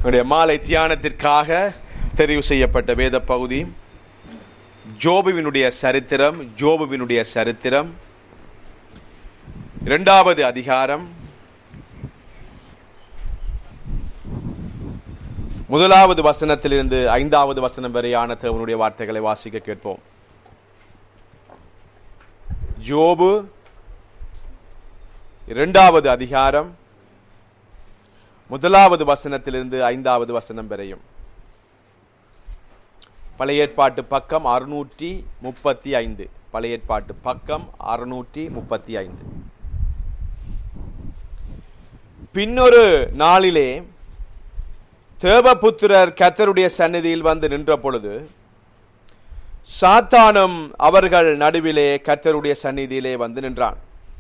என்னுடைய மாலை தியானத்திற்காக தெரிவு செய்யப்பட்ட வேத பகுதி ஜோபுவினுடைய சரித்திரம் ஜோபுவினுடைய சரித்திரம் இரண்டாவது அதிகாரம் முதலாவது வசனத்திலிருந்து ஐந்தாவது வசனம் வரையான தேவனுடைய வார்த்தைகளை வாசிக்க கேட்போம் ஜோபு இரண்டாவது அதிகாரம் முதலாவது வசனத்திலிருந்து ஐந்தாவது வசனம் வரையும் பழைய ஏற்பாட்டு பக்கம் அறுநூற்றி முப்பத்தி ஐந்து பழைய ஏற்பாட்டு பக்கம் அறுநூற்றி முப்பத்தி ஐந்து பின்னொரு நாளிலே தேவபுத்திரர் கத்தருடைய சந்நிதியில் வந்து நின்ற பொழுது சாத்தானும் அவர்கள் நடுவிலே கத்தருடைய சந்நிதியிலே வந்து நின்றான்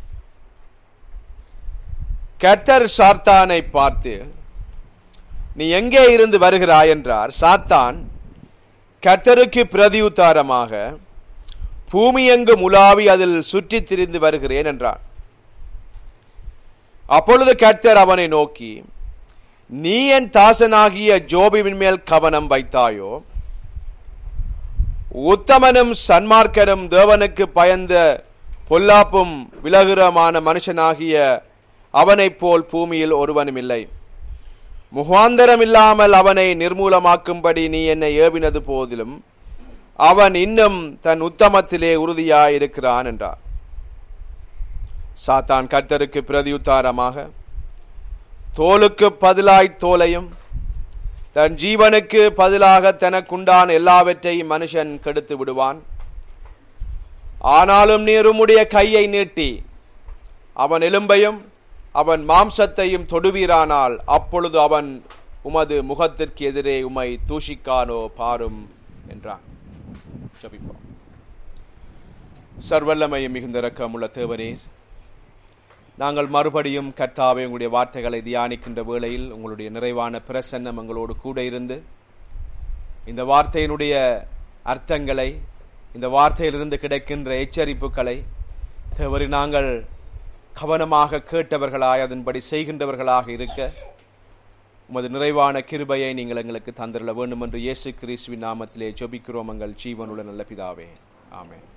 கத்தர் சாத்தானை பார்த்து நீ எங்கே இருந்து வருகிறாய் என்றார் சாத்தான் கத்தருக்கு பிரதியுத்தாரமாக பூமி எங்கும் உலாவி அதில் சுற்றித் திரிந்து வருகிறேன் என்றான் அப்பொழுது கர்த்தர் அவனை நோக்கி நீ என் தாசனாகிய ஜோபிவின் மேல் கவனம் வைத்தாயோ உத்தமனும் சன்மார்க்கனும் தேவனுக்கு பயந்த பொல்லாப்பும் விலகுரமான மனுஷனாகிய அவனைப் போல் பூமியில் ஒருவனும் இல்லை முகாந்தரம் இல்லாமல் அவனை நிர்மூலமாக்கும்படி நீ என்னை ஏவினது போதிலும் அவன் இன்னும் தன் உத்தமத்திலே உறுதியாயிருக்கிறான் என்றார் சாத்தான் கர்த்தருக்கு பிரதியுத்தாரமாக தோலுக்கு பதிலாய் தோலையும் தன் ஜீவனுக்கு பதிலாக தனக்குண்டான எல்லாவற்றையும் மனுஷன் கெடுத்து விடுவான் ஆனாலும் நீர் உம்முடைய கையை நீட்டி அவன் எலும்பையும் அவன் மாம்சத்தையும் தொடுவீரானால் அப்பொழுது அவன் உமது முகத்திற்கு எதிரே உமை தூஷிக்கானோ பாரும் என்றான் ஜபிப்போம் சர்வல்லமையும் மிகுந்த இரக்கமுள்ள தேவனீர் நாங்கள் மறுபடியும் கர்த்தாவே உங்களுடைய வார்த்தைகளை தியானிக்கின்ற வேளையில் உங்களுடைய நிறைவான பிரசன்னம் எங்களோடு கூட இருந்து இந்த வார்த்தையினுடைய அர்த்தங்களை இந்த வார்த்தையிலிருந்து கிடைக்கின்ற எச்சரிப்புகளை தேவரி நாங்கள் கவனமாக கேட்டவர்களாய் அதன்படி செய்கின்றவர்களாக இருக்க உமது நிறைவான கிருபையை நீங்கள் எங்களுக்கு தந்திரல வேண்டும் என்று இயேசு கிறிஸ்துவின் நாமத்திலே ஜெபிக்கிறோம் எங்கள் ஜீவனுள்ள நல்ல பிதாவே ஆமென்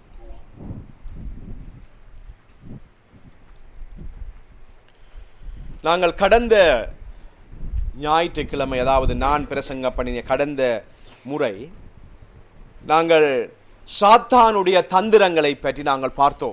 நாங்கள் கடந்த ஞாயிற்றுக்கிழமை அதாவது நான் பிரசங்க பண்ணிய கடந்த முறை நாங்கள் சாத்தானுடைய தந்திரங்களை பற்றி நாங்கள் பார்த்தோம்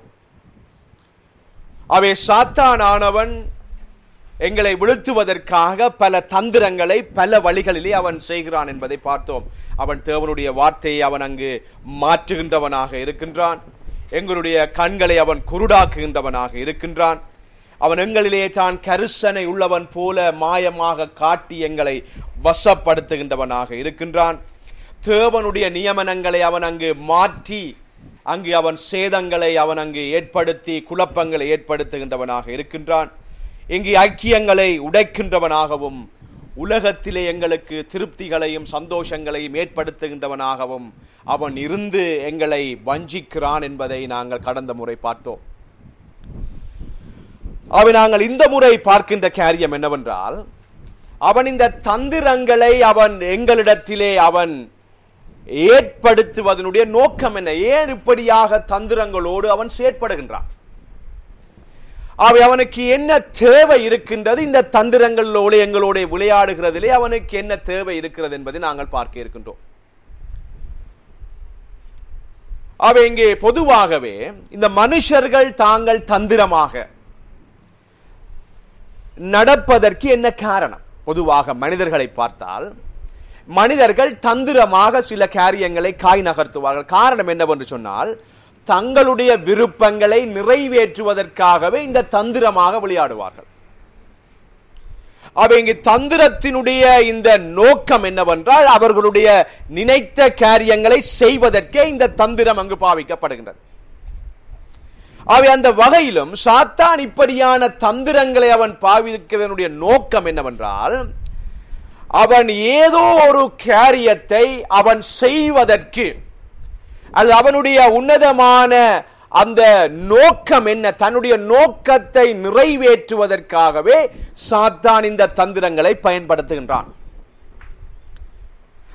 அவை சாத்தானானவன் எங்களை விழுத்துவதற்காக பல தந்திரங்களை பல வழிகளிலே அவன் செய்கிறான் என்பதை பார்த்தோம் அவன் தேவனுடைய வார்த்தையை அவன் அங்கு மாற்றுகின்றவனாக இருக்கின்றான் எங்களுடைய கண்களை அவன் குருடாக்குகின்றவனாக இருக்கின்றான் அவன் எங்களிலே தான் கருசனை உள்ளவன் போல மாயமாக காட்டி எங்களை வசப்படுத்துகின்றவனாக இருக்கின்றான் தேவனுடைய நியமனங்களை அவன் அங்கு மாற்றி அங்கு அவன் சேதங்களை அவன் அங்கு ஏற்படுத்தி குழப்பங்களை ஏற்படுத்துகின்றவனாக இருக்கின்றான் இங்கு ஐக்கியங்களை உடைக்கின்றவனாகவும் உலகத்திலே எங்களுக்கு திருப்திகளையும் சந்தோஷங்களையும் ஏற்படுத்துகின்றவனாகவும் அவன் இருந்து எங்களை வஞ்சிக்கிறான் என்பதை நாங்கள் கடந்த முறை பார்த்தோம் அவை நாங்கள் இந்த முறை பார்க்கின்ற காரியம் என்னவென்றால் அவன் இந்த தந்திரங்களை அவன் எங்களிடத்திலே அவன் ஏற்படுத்துவதனுடைய நோக்கம் என்ன ஏன் இப்படியாக தந்திரங்களோடு அவன் செயற்படுகின்றான் அவை அவனுக்கு என்ன தேவை இருக்கின்றது இந்த தந்திரங்களோடு எங்களோட விளையாடுகிறதிலே அவனுக்கு என்ன தேவை இருக்கிறது என்பதை நாங்கள் பார்க்க இருக்கின்றோம் அவை இங்கே பொதுவாகவே இந்த மனுஷர்கள் தாங்கள் தந்திரமாக நடப்பதற்கு என்ன காரணம் பொதுவாக மனிதர்களை பார்த்தால் மனிதர்கள் தந்திரமாக சில காரியங்களை காய் நகர்த்துவார்கள் காரணம் என்னவென்று சொன்னால் தங்களுடைய விருப்பங்களை நிறைவேற்றுவதற்காகவே இந்த தந்திரமாக விளையாடுவார்கள் அவை இங்கு தந்திரத்தினுடைய இந்த நோக்கம் என்னவென்றால் அவர்களுடைய நினைத்த காரியங்களை செய்வதற்கே இந்த தந்திரம் அங்கு பாவிக்கப்படுகின்றது அவை அந்த வகையிலும் சாத்தான் இப்படியான தந்திரங்களை அவன் பாவிக்கிறதனுடைய நோக்கம் என்னவென்றால் அவன் ஏதோ ஒரு காரியத்தை அவன் செய்வதற்கு அது அவனுடைய உன்னதமான அந்த நோக்கம் என்ன தன்னுடைய நோக்கத்தை நிறைவேற்றுவதற்காகவே சாத்தான் இந்த தந்திரங்களை பயன்படுத்துகின்றான்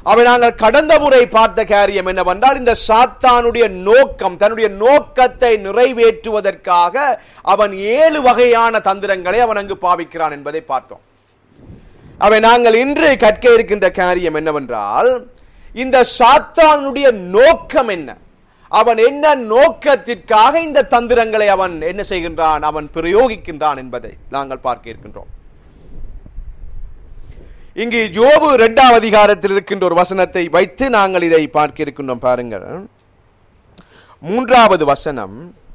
அவை நாங்கள் கடந்த முறை பார்த்த காரியம் என்னவென்றால் இந்த சாத்தானுடைய நோக்கம் தன்னுடைய நோக்கத்தை நிறைவேற்றுவதற்காக அவன் ஏழு வகையான தந்திரங்களை அவன் அங்கு பாவிக்கிறான் என்பதை பார்த்தோம் அவை நாங்கள் இன்று கற்க இருக்கின்ற காரியம் என்னவென்றால் இந்த சாத்தானுடைய நோக்கம் என்ன அவன் என்ன நோக்கத்திற்காக இந்த தந்திரங்களை அவன் என்ன செய்கின்றான் அவன் பிரயோகிக்கின்றான் என்பதை நாங்கள் பார்க்க இருக்கின்றோம் இங்கு ஜோபு இரண்டாம் அதிகாரத்தில் இருக்கின்ற ஒரு வசனத்தை வைத்து நாங்கள் இதை பார்க்க இருக்கின்றோம் பாருங்கள் மூன்றாவது வசனம்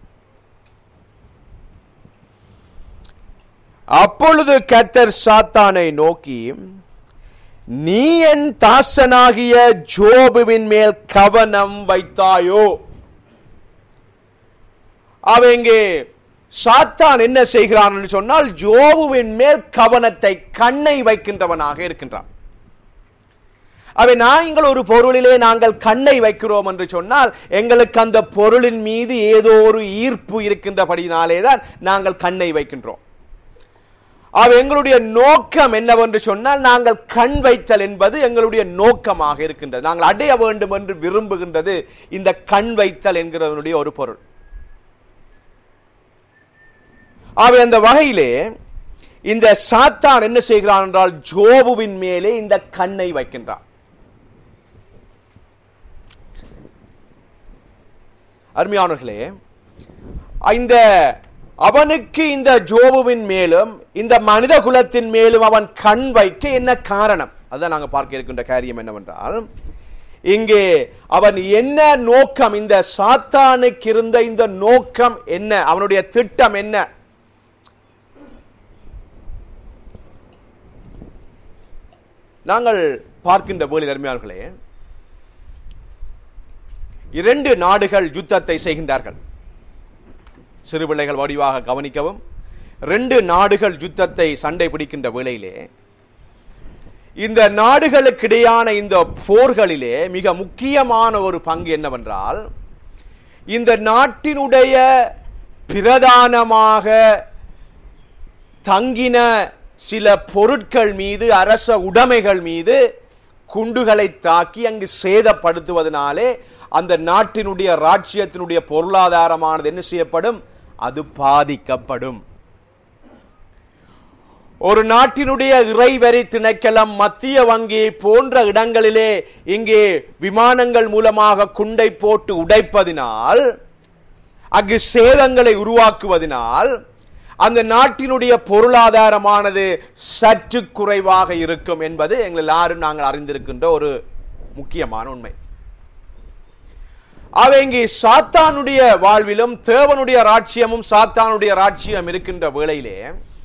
அப்பொழுது கர்த்தர் சாத்தானை நோக்கி நீ என் தாசனாகிய ஜோபுவின் மேல் கவனம் வைத்தாயோ அவன் இங்கே சாத்தான் என்ன செய்கிறான் என்று சொன்னால் ஜோபுவின் மேல் கவனத்தை கண்ணை வைக்கின்றவனாக இருக்கின்றான் அவை நாங்கள் ஒரு பொருளிலே நாங்கள் கண்ணை வைக்கிறோம் என்று சொன்னால் எங்களுக்கு அந்த பொருளின் மீது ஏதோ ஒரு ஈர்ப்பு இருக்கின்றபடினாலே தான் நாங்கள் கண்ணை வைக்கின்றோம் அவ எங்களுடைய நோக்கம் என்னவென்று சொன்னால் நாங்கள் கண் வைத்தல் என்பது எங்களுடைய நோக்கமாக இருக்கின்றது நாங்கள் அடைய வேண்டும் என்று விரும்புகின்றது இந்த கண் வைத்தல் என்கிறதனுடைய ஒரு பொருள் அவை அந்த வகையிலே இந்த சாத்தான் என்ன செய்கிறான் என்றால் ஜோபுவின் மேலே இந்த கண்ணை வைக்கின்றான் அருமையானவர்களே இந்த அவனுக்கு இந்த ஜோபுவின் மேலும் இந்த மனித குலத்தின் மேலும் அவன் கண் வைக்க என்ன காரணம் அதான் நாங்க பார்க்க இருக்கின்ற காரியம் என்னவென்றால் இங்கே அவன் என்ன நோக்கம் இந்த சாத்தானுக்கு இருந்த இந்த நோக்கம் என்ன அவனுடைய திட்டம் என்ன நாங்கள் பார்க்கின்ற போலி அருமையாளர்களே இரண்டு நாடுகள் யுத்தத்தை செய்கின்றார்கள் சிறு பிள்ளைகள் வடிவாக கவனிக்கவும் ரெண்டு நாடுகள் யுத்தத்தை சண்டை பிடிக்கின்ற வேளையிலே இந்த நாடுகளுக்கிடையான இந்த போர்களிலே மிக முக்கியமான ஒரு பங்கு என்னவென்றால் இந்த நாட்டினுடைய பிரதானமாக தங்கின சில பொருட்கள் மீது அரச உடைமைகள் மீது குண்டுகளை தாக்கி அங்கு சேதப்படுத்துவதனாலே அந்த நாட்டினுடைய ராஜ்யத்தினுடைய பொருளாதாரமானது என்ன செய்யப்படும் அது பாதிக்கப்படும் ஒரு நாட்டினுடைய இறைவரி திணைக்களம் மத்திய வங்கி போன்ற இடங்களிலே இங்கே விமானங்கள் மூலமாக குண்டை போட்டு உடைப்பதினால் அங்கு சேதங்களை உருவாக்குவதனால் அந்த நாட்டினுடைய பொருளாதாரமானது சற்று குறைவாக இருக்கும் என்பது எங்கள் எல்லாரும் நாங்கள் அறிந்திருக்கின்ற ஒரு முக்கியமான உண்மை அவை இங்கே சாத்தானுடைய வாழ்விலும் தேவனுடைய ராட்சியமும் சாத்தானுடைய ராட்சியம் இருக்கின்ற வேளையிலே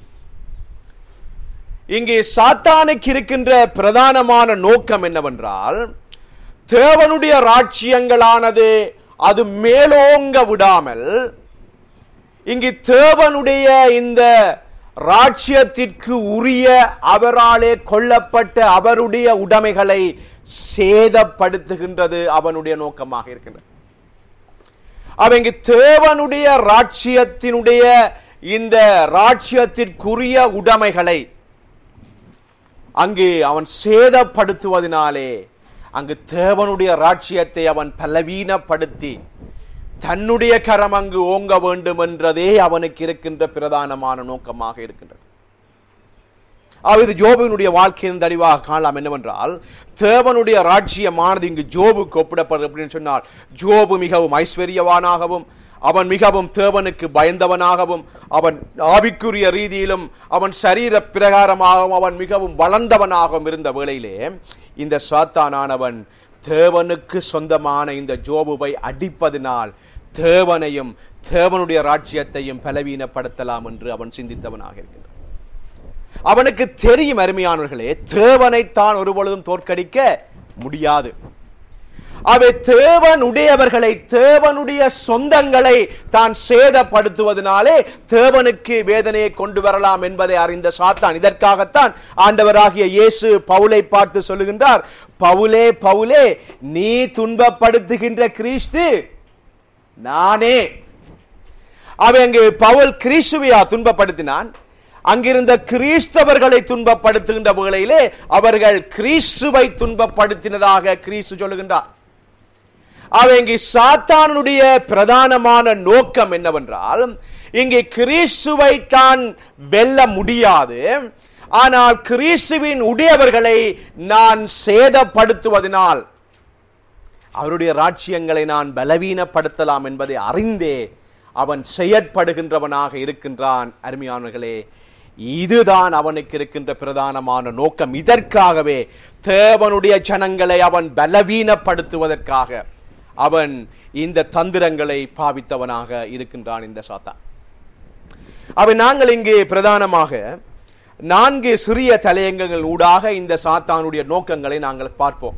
இங்கே சாத்தானுக்கு இருக்கின்ற பிரதானமான நோக்கம் என்னவென்றால் தேவனுடைய ராட்சியங்களானது அது மேலோங்க விடாமல் இங்கு தேவனுடைய இந்த ராட்சியத்திற்கு உரிய அவராலே கொல்லப்பட்ட அவருடைய உடைமைகளை சேதப்படுத்துகின்றது அவனுடைய நோக்கமாக இருக்கின்றது அவங்க தேவனுடைய ராட்சியத்தினுடைய இந்த ராட்சியத்திற்குரிய உடைமைகளை அங்கு அவன் சேதப்படுத்துவதனாலே அங்கு தேவனுடைய ராட்சியத்தை அவன் பலவீனப்படுத்தி தன்னுடைய கரம் அங்கு ஓங்க வேண்டும் என்றதே அவனுக்கு இருக்கின்ற பிரதானமான நோக்கமாக இருக்கின்றது இது ஜோபுவினுடைய வாழ்க்கையின் தெளிவாக காணலாம் என்னவென்றால் தேவனுடைய ராட்சியமானது இங்கு ஜோபுக்கு ஒப்பிடப்படுது அப்படின்னு சொன்னால் ஜோபு மிகவும் ஐஸ்வர்யவானாகவும் அவன் மிகவும் தேவனுக்கு பயந்தவனாகவும் அவன் ஆவிக்குரிய ரீதியிலும் அவன் சரீர பிரகாரமாகவும் அவன் மிகவும் வளர்ந்தவனாகவும் இருந்த வேளையிலே இந்த சாத்தானானவன் தேவனுக்கு சொந்தமான இந்த ஜோபுவை அடிப்பதினால் தேவனையும் தேவனுடைய ராட்சியத்தையும் பலவீனப்படுத்தலாம் என்று அவன் சிந்தித்தவனாக இருக்கின்றான் அவனுக்கு தெரியும் அருமையானவர்களே தேவனைத்தான் ஒருபொழுதும் தோற்கடிக்க முடியாது அவை தேவனுடையவர்களை தேவனுடைய சொந்தங்களை தான் சேதப்படுத்துவதனாலே தேவனுக்கு வேதனையை கொண்டு வரலாம் என்பதை அறிந்த சாத்தான் இதற்காகத்தான் ஆண்டவராகிய இயேசு பவுலை பார்த்து சொல்லுகின்றார் பவுலே பவுலே நீ துன்பப்படுத்துகின்ற கிறிஸ்து நானே அவன் அங்கு பவுல் கிறிஸ்துவையா துன்பப்படுத்தினான் அங்கிருந்த கிறிஸ்தவர்களை துன்பப்படுத்துகின்ற வேளையிலே அவர்கள் கிறிஸ்துவை துன்பப்படுத்தினதாக கிறிஸ்து சொல்லுகின்றார் அவ இங்கே சாத்தானுடைய பிரதானமான நோக்கம் என்னவென்றால் இங்கே கிறிஸ்துவை தான் வெல்ல முடியாது ஆனால் கிறிஸ்துவின் உடையவர்களை நான் சேதப்படுத்துவதனால் அவருடைய ராட்சியங்களை நான் பலவீனப்படுத்தலாம் என்பதை அறிந்தே அவன் செயற்படுகின்றவனாக இருக்கின்றான் அருமையானவர்களே இதுதான் அவனுக்கு இருக்கின்ற பிரதானமான நோக்கம் இதற்காகவே தேவனுடைய ஜனங்களை அவன் பலவீனப்படுத்துவதற்காக அவன் இந்த தந்திரங்களை பாவித்தவனாக இருக்கின்றான் இந்த சாத்தான் அவை நாங்கள் இங்கே பிரதானமாக நான்கு சிறிய தலையங்கங்கள் ஊடாக இந்த சாத்தானுடைய நோக்கங்களை நாங்கள் பார்ப்போம்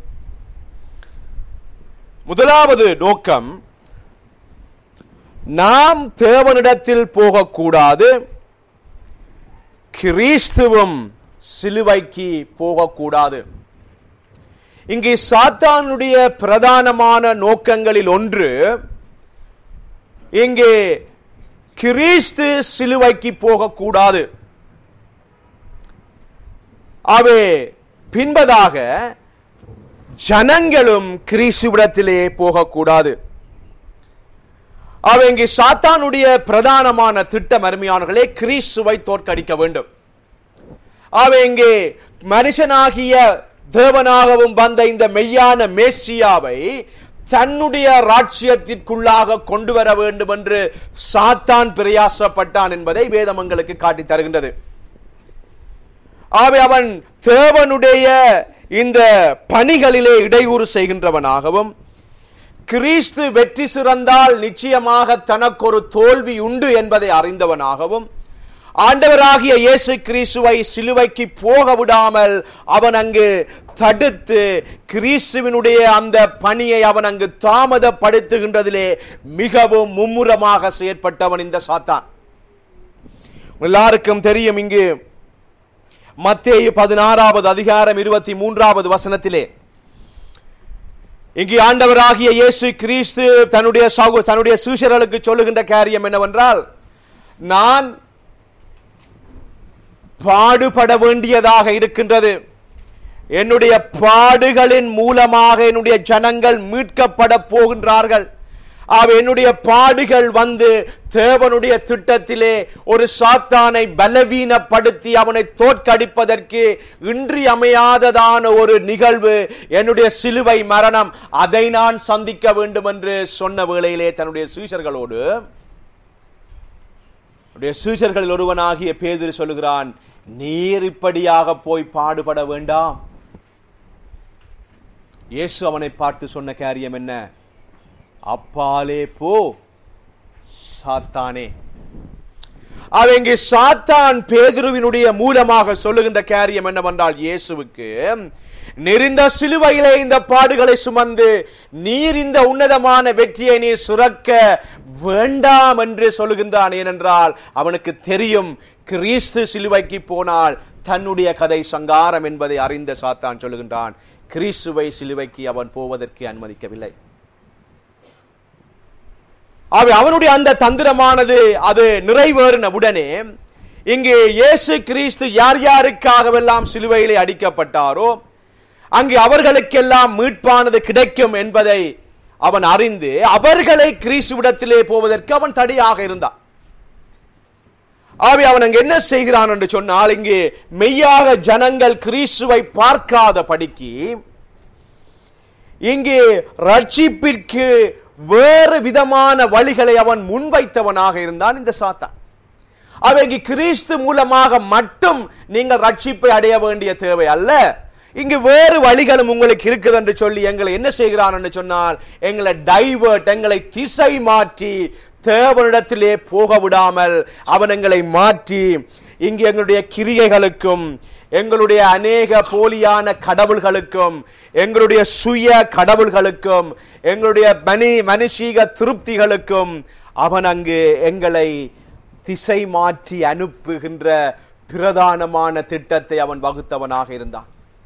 முதலாவது நோக்கம் நாம் தேவனிடத்தில் போகக்கூடாது கிறிஸ்துவும் சிலுவைக்கு போகக்கூடாது இங்கே சாத்தானுடைய பிரதானமான நோக்கங்களில் ஒன்று இங்கே கிறிஸ்து சிலுவைக்கு போகக்கூடாது அவை பின்பதாக ஜனங்களும் கிறிஸ்துவிடத்திலே போகக்கூடாது அவை இங்கே சாத்தானுடைய பிரதானமான திட்டம் அருமையானவர்களே கிறிஸ்துவை தோற்கடிக்க வேண்டும் அவை இங்கே மனுஷனாகிய தேவனாகவும் வந்த இந்த மெய்யான மேசியாவை தன்னுடைய ராட்சியத்திற்குள்ளாக கொண்டு வர வேண்டும் என்று சாத்தான் பிரயாசப்பட்டான் என்பதை வேதமங்களுக்கு காட்டி தருகின்றது ஆகவே அவன் தேவனுடைய இந்த பணிகளிலே இடையூறு செய்கின்றவனாகவும் கிறிஸ்து வெற்றி சிறந்தால் நிச்சயமாக தனக்கு ஒரு தோல்வி உண்டு என்பதை அறிந்தவனாகவும் ஆண்டவராகிய இயேசு கிறிஸ்துவை சிலுவைக்கு போக விடாமல் அவன் அங்கு தடுத்து கிறிஸ்துவினுடைய அந்த பணியை அவன் அங்கு தாமதப்படுத்துகின்றதிலே மிகவும் மும்முரமாக செயற்பட்டவன் இந்த சாத்தான் எல்லாருக்கும் தெரியும் இங்கு மத்தேயு பதினாறாவது அதிகாரம் இருபத்தி மூன்றாவது வசனத்திலே இங்கே ஆண்டவராகிய இயேசு கிறிஸ்து தன்னுடைய சகோ தன்னுடைய சீஷர்களுக்கு சொல்லுகின்ற காரியம் என்னவென்றால் நான் பாடுபட வேண்டியதாக இருக்கின்றது என்னுடைய பாடுகளின் மூலமாக என்னுடைய ஜனங்கள் மீட்கப்பட போகின்றார்கள் அவ என்னுடைய பாடுகள் வந்து தேவனுடைய திட்டத்திலே ஒரு சாத்தானை பலவீனப்படுத்தி அவனை தோற்கடிப்பதற்கு இன்றியமையாததான ஒரு நிகழ்வு என்னுடைய சிலுவை மரணம் அதை நான் சந்திக்க வேண்டும் என்று சொன்ன வேளையிலே தன்னுடைய சீஷர்களோடு அவருடைய சீஷர்களில் ஒருவனாகிய பேதிரு சொல்லுகிறான் நீர் இப்படியாக போய் பாடுபட வேண்டாம் இயேசு அவனை பார்த்து சொன்ன காரியம் என்ன அப்பாலே போ சாத்தானே அவன் இங்கே சாத்தான் பேதுருவினுடைய மூலமாக சொல்லுகின்ற காரியம் என்னவென்றால் இயேசுவுக்கு நெறிந்த சிலுவையிலே இந்த பாடுகளை சுமந்து நீர் இந்த உன்னதமான வெற்றியை நீர் சுரக்க வேண்டாம் என்று சொல்லுகின்றான் ஏனென்றால் அவனுக்கு தெரியும் கிறிஸ்து சிலுவைக்கு போனால் தன்னுடைய கதை சங்காரம் என்பதை அறிந்த சாத்தான் சொல்லுகின்றான் கிறிஸ்துவை சிலுவைக்கு அவன் போவதற்கு அனுமதிக்கவில்லை ஆகவே அவனுடைய அந்த தந்திரமானது அது நிறைவேறின உடனே இங்கே இயேசு கிறிஸ்து யார் யாருக்காகவெல்லாம் சிலுவையிலே அடிக்கப்பட்டாரோ அங்கு அவர்களுக்கெல்லாம் மீட்பானது கிடைக்கும் என்பதை அவன் அறிந்து அவர்களை கிறிஸ்துவிடத்திலே போவதற்கு அவன் தடையாக இருந்தான் ஆகவே அவன் அங்கு என்ன செய்கிறான் என்று சொன்னால் இங்கே மெய்யாக ஜனங்கள் கிறிஸ்துவை பார்க்காத படிக்கு இங்கே ரட்சிப்பிற்கு வேறு விதமான வழிகளை அவன் முன்வைத்தவனாக இருந்தான் இந்த சாத்தான் அவைக்கு கிறிஸ்து மூலமாக மட்டும் நீங்கள் ரட்சிப்பை அடைய வேண்டிய தேவை அல்ல இங்கு வேறு வழிகளும் உங்களுக்கு இருக்குது என்று சொல்லி எங்களை என்ன செய்கிறான் என்று சொன்னால் எங்களை டைவர்ட் எங்களை திசை மாற்றி தேவனிடத்திலே போக விடாமல் அவன் எங்களை மாற்றி இங்கு எங்களுடைய கிரியைகளுக்கும் எங்களுடைய அநேக போலியான கடவுள்களுக்கும் எங்களுடைய சுய கடவுள்களுக்கும் எங்களுடைய மனி மனுஷீக திருப்திகளுக்கும் அவன் அங்கு எங்களை திசை மாற்றி அனுப்புகின்ற பிரதானமான திட்டத்தை அவன் வகுத்தவனாக இருந்தான்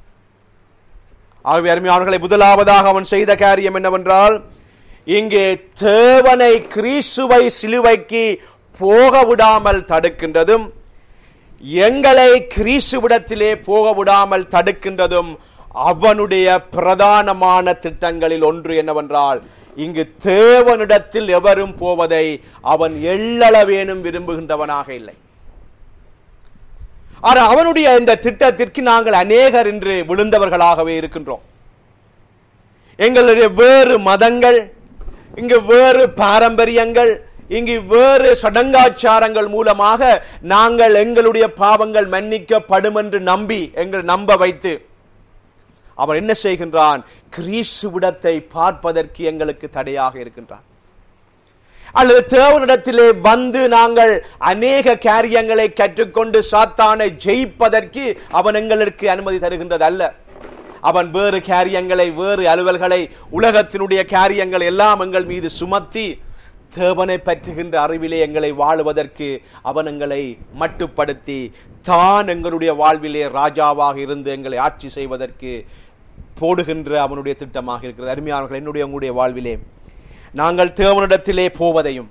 ஆகவே அருமையானவர்களை முதலாவதாக அவன் செய்த காரியம் என்னவென்றால் இங்கே தேவனை கிறிஸ்துவை சிலுவைக்கு போக விடாமல் தடுக்கின்றதும் எங்களை கிறிஸ்துவிடத்திலே போக விடாமல் தடுக்கின்றதும் அவனுடைய பிரதானமான திட்டங்களில் ஒன்று என்னவென்றால் இங்கு தேவனிடத்தில் எவரும் போவதை அவன் எள்ளளவேனும் விரும்புகின்றவனாக இல்லை ஆனால் அவனுடைய இந்த திட்டத்திற்கு நாங்கள் அநேகர் இன்று விழுந்தவர்களாகவே இருக்கின்றோம் எங்களுடைய வேறு மதங்கள் இங்கு வேறு பாரம்பரியங்கள் இங்கு வேறு சடங்காச்சாரங்கள் மூலமாக நாங்கள் எங்களுடைய பாவங்கள் மன்னிக்கப்படும் என்று நம்பி எங்கள் நம்ப வைத்து அவன் என்ன செய்கின்றான் கிறிஸ்துவிடத்தை பார்ப்பதற்கு எங்களுக்கு தடையாக இருக்கின்றான் அல்லது தேவனிடத்திலே வந்து நாங்கள் அநேக காரியங்களை கற்றுக்கொண்டு சாத்தானை ஜெயிப்பதற்கு அவன் எங்களுக்கு அனுமதி தருகின்றது அல்ல அவன் வேறு காரியங்களை வேறு அலுவல்களை உலகத்தினுடைய காரியங்கள் எல்லாம் எங்கள் மீது சுமத்தி தேவனை பற்றுகின்ற அறிவிலே எங்களை வாழுவதற்கு அவன் எங்களை மட்டுப்படுத்தி தான் எங்களுடைய வாழ்விலே ராஜாவாக இருந்து எங்களை ஆட்சி செய்வதற்கு போடுகின்ற அவனுடைய திட்டமாக இருக்கிறது அருமையானவர்கள் என்னுடைய உங்களுடைய வாழ்விலே நாங்கள் தேவனிடத்திலே போவதையும்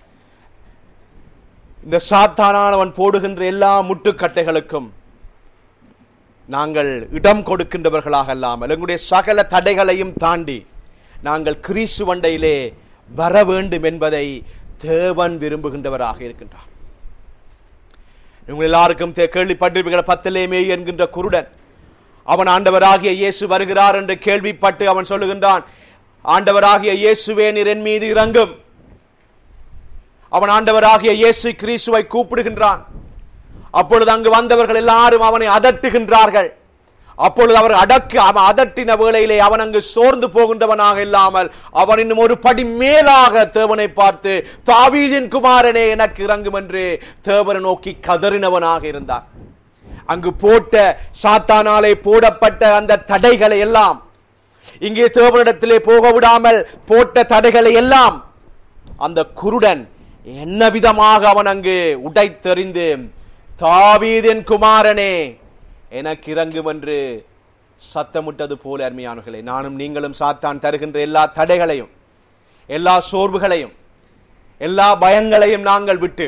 இந்த சாத்தானவன் போடுகின்ற எல்லா முட்டுக்கட்டைகளுக்கும் நாங்கள் இடம் கொடுக்கின்றவர்களாக அல்லாமல் எங்களுடைய சகல தடைகளையும் தாண்டி நாங்கள் கிறிஸ்து வண்டையிலே வர வேண்டும் என்பதை தேவன் விரும்புகின்றவராக இருக்கின்றார் உங்கள் எல்லாருக்கும் தே- கேள்விப்பட்டிருப்பீர்கள் பத்திலேமே என்கின்ற குருடன் அவன் ஆண்டவராகிய இயேசு வருகிறார் என்று கேள்விப்பட்டு அவன் சொல்லுகின்றான் ஆண்டவராகிய இயேசுவே நீர் என் மீது இறங்கும் அவன் ஆண்டவராகிய இயேசு கிறிஸ்துவை கூப்பிடுகின்றான் அப்பொழுது அங்கு வந்தவர்கள் எல்லாரும் அவனை அதட்டுகின்றார்கள் அப்பொழுது அவர் அடக்கு அவன் அதட்டின வேளையிலே அவன் அங்கு சோர்ந்து போகின்றவனாக இல்லாமல் அவன் இன்னும் ஒரு படி மேலாக தேவனை பார்த்து தாவீதின் குமாரனே எனக்கு இறங்கும் என்று தேவனை நோக்கி கதறினவனாக இருந்தான் அங்கு போட்ட சாத்தானாலே போடப்பட்ட அந்த தடைகளை எல்லாம் இங்கே தேவனிடத்திலே போக விடாமல் போட்ட தடைகளை எல்லாம் அந்த குருடன் என்ன விதமாக அவன் அங்கு உடைத்தெறிந்து தாவீதின் குமாரனே எனக்கு இறங்கும் என்று சத்தமிட்டது போல அருமையானவர்களே நானும் நீங்களும் சாத்தான் தருகின்ற எல்லா தடைகளையும் எல்லா சோர்வுகளையும் எல்லா பயங்களையும் நாங்கள் விட்டு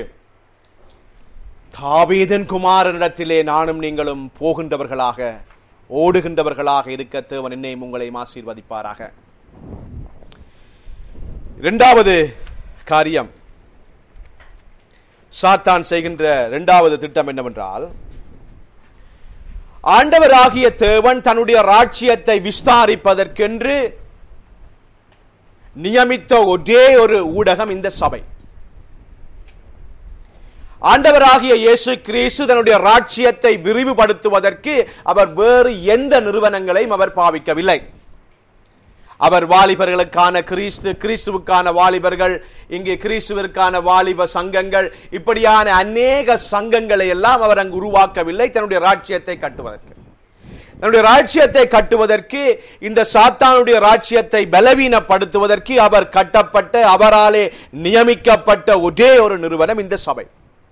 தாவீதின் குமாரனிடத்திலே நானும் நீங்களும் போகின்றவர்களாக ஓடுகின்றவர்களாக இருக்க தேவன் என்னையும் உங்களையும் ஆசீர்வதிப்பாராக இரண்டாவது காரியம் சாத்தான் செய்கின்ற இரண்டாவது திட்டம் என்னவென்றால் ஆண்டவராகிய தேவன் தன்னுடைய ராஜ்யத்தை விஸ்தாரிப்பதற்கென்று நியமித்த ஒரே ஒரு ஊடகம் இந்த சபை ஆண்டவராகிய இயேசு கிறிஸ்து தன்னுடைய ராஜ்யத்தை விரிவுபடுத்துவதற்கு அவர் வேறு எந்த நிறுவனங்களையும் அவர் பாவிக்கவில்லை அவர் வாலிபர்களுக்கான கிறிஸ்து கிறிஸ்துவுக்கான வாலிபர்கள் இங்கே கிறிஸ்துவிற்கான வாலிப சங்கங்கள் இப்படியான அநேக சங்கங்களை எல்லாம் அவர் அங்கு உருவாக்கவில்லை தன்னுடைய ராஜ்யத்தை கட்டுவதற்கு தன்னுடைய ராஜ்யத்தை கட்டுவதற்கு இந்த சாத்தானுடைய ராஜ்யத்தை பலவீனப்படுத்துவதற்கு அவர் கட்டப்பட்ட அவராலே நியமிக்கப்பட்ட ஒரே ஒரு நிறுவனம் இந்த சபை